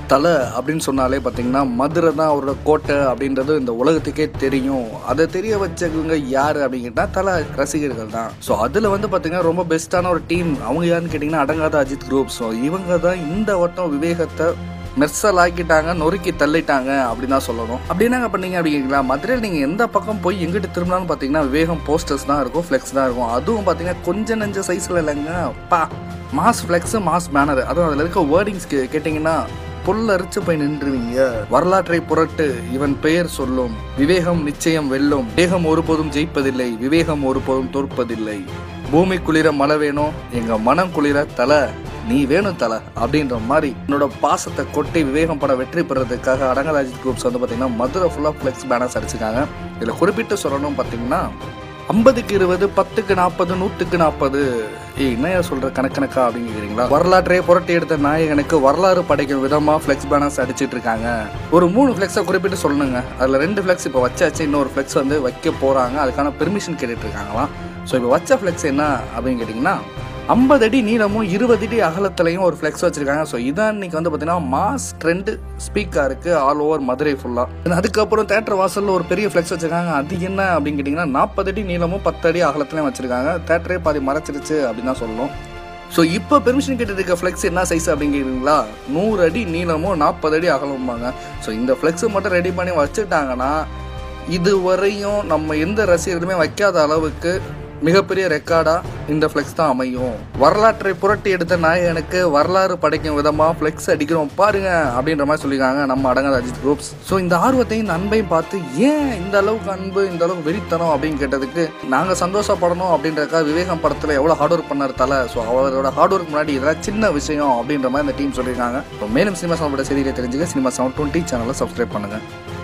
தலை அப்படின்னு சொன்னாலே பார்த்தீங்கன்னா மதுரை தான் அவரோட கோட்டை அப்படின்றது இந்த உலகத்துக்கே தெரியும் அதை தெரிய வச்சவங்க யார் அப்படிங்கிட்டா தலை ரசிகர்கள் தான் ஸோ அதில் வந்து பார்த்தீங்கன்னா ரொம்ப பெஸ்ட்டான ஒரு டீம் அவங்க யாருன்னு கேட்டிங்கன்னா அடங்காத அஜித் குரூப் ஸோ இவங்க தான் இந்த வட்டம் விவேகத்தை மெர்சல் ஆக்கிட்டாங்க நொறுக்கி தள்ளிட்டாங்க அப்படின்னு தான் சொல்லணும் அப்படி என்னங்க பண்ணீங்க அப்படிங்களா மதுரையில் நீங்கள் எந்த பக்கம் போய் எங்கிட்டு திரும்பினாலும் பார்த்தீங்கன்னா விவேகம் போஸ்டர்ஸ் தான் இருக்கும் ஃப்ளெக்ஸ் தான் இருக்கும் அதுவும் பார்த்தீங்கன்னா கொஞ்சம் நெஞ்ச சைஸில் இல்லைங்க பா மாஸ் ஃப்ளெக்ஸ் மாஸ் பேனர் அதுவும் அதில் இருக்க வேர்டிங்ஸ் கேட்டிங்கன்னா புல்லரிச்சு போய் நின்றுவீங்க வரலாற்றை புரட்டு இவன் பெயர் சொல்லும் விவேகம் நிச்சயம் வெல்லும் வேகம் ஒருபோதும் ஜெயிப்பதில்லை விவேகம் ஒருபோதும் தோற்பதில்லை பூமி குளிர மழை வேணும் எங்க மனம் குளிர தலை நீ வேணும் தலை அப்படின்ற மாதிரி என்னோட பாசத்தை கொட்டி விவேகம் படம் வெற்றி பெறதுக்காக அடங்கராஜ் குரூப்ஸ் வந்து பார்த்தீங்கன்னா மதுரை ஃபுல்லாக ஃப்ளெக்ஸ் பேனர்ஸ் அடிச்சிருக்காங்க இதில் குறிப்பிட்டு சொல்லணும் பார்த்தீங்கன்னா ஐம்பதுக்கு இருபது பத்துக்கு நாற்பது நூற்றுக்கு நாற்பது ஏய் என்னையா சொல்ற கணக்கணக்கா அப்படின்னு கேக்குறீங்களா வரலாற்றையே புரட்டி எடுத்த நாயகனுக்கு வரலாறு படைக்கும் விதமா ஃப்ளெக்ஸ் பேனர்ஸ் அடிச்சிட்டு இருக்காங்க ஒரு மூணு ஃப்ளெக்ஸை குறிப்பிட்டு சொல்லணுங்க அதுல ரெண்டு ஃப்ளெக்ஸ் இப்போ வச்சாச்சு இன்னொரு ஃப்ளெக்ஸ் வந்து வைக்க போறாங்க அதுக்கான பெர்மிஷன் கேட்டுட்டு இருக்காங்களாம் ஸோ இப்போ வச்ச ஃப்ளெக்ஸ் என்ன அப்படின்னு கேட்டிங்கன்னா ஐம்பது அடி நீளமும் இருபது அடி அகலத்துலையும் ஒரு ஃப்ளெக்ஸ் வச்சிருக்காங்க ஸோ இதான் இன்னைக்கு வந்து பார்த்தீங்கன்னா மாஸ் ட்ரெண்ட் ஸ்பீக்காக இருக்கு ஆல் ஓவர் மதுரை ஃபுல்லாக அதுக்கப்புறம் தேட்டர் வாசலில் ஒரு பெரிய ஃப்ளெக்ஸ் வச்சிருக்காங்க அது என்ன அப்படின்னு கேட்டிங்கன்னா நாற்பது அடி நீளமும் பத்து அடி அகலத்துலையும் வச்சிருக்காங்க தேட்டரே பாதி மறைச்சிருச்சு அப்படின்னு தான் சொல்லணும் ஸோ இப்போ பெர்மிஷன் கேட்டு இருக்க ஃப்ளெக்ஸ் என்ன சைஸ் அப்படிங்கிறீங்களா நூறு அடி நீளமும் நாற்பது அடி அகலம்பாங்க ஸோ இந்த ஃப்ளெக்ஸை மட்டும் ரெடி பண்ணி வச்சுட்டாங்கன்னா இதுவரையும் நம்ம எந்த ரசிகர்களுமே வைக்காத அளவுக்கு மிகப்பெரிய ரெக்கார்டா இந்த ஃப்ளெக்ஸ் தான் அமையும் வரலாற்றை புரட்டி எடுத்த நாயகனுக்கு வரலாறு படைக்கும் விதமா ஃப்ளெக்ஸ் அடிக்கிறோம் பாருங்க அப்படின்ற மாதிரி சொல்லியிருக்காங்க நம்ம அடங்காத அஜித் குரூப்ஸ் ஸோ இந்த ஆர்வத்தையும் இந்த அன்பையும் பார்த்து ஏன் இந்த அளவுக்கு அன்பு இந்த அளவுக்கு வெறித்தனம் அப்படின்னு கேட்டதுக்கு நாங்கள் சந்தோஷப்படணும் அப்படின்றக்கா விவேகம் படத்தில் எவ்வளோ ஹார்ட் ஒர்க் பண்ணார் தலை ஸோ அவரோட ஹார்ட் ஒர்க் முன்னாடி இதெல்லாம் சின்ன விஷயம் அப்படின்ற மாதிரி இந்த டீம் சொல்லியிருக்காங்க ஸோ மேலும் சினிமா சவுண்டோட செய்திகளை தெரிஞ்சுக்க சினிமா சவுண்ட் டுவெண்ட்டி சேனலை சப்ஸ்கிரைப் பண்ணுங்க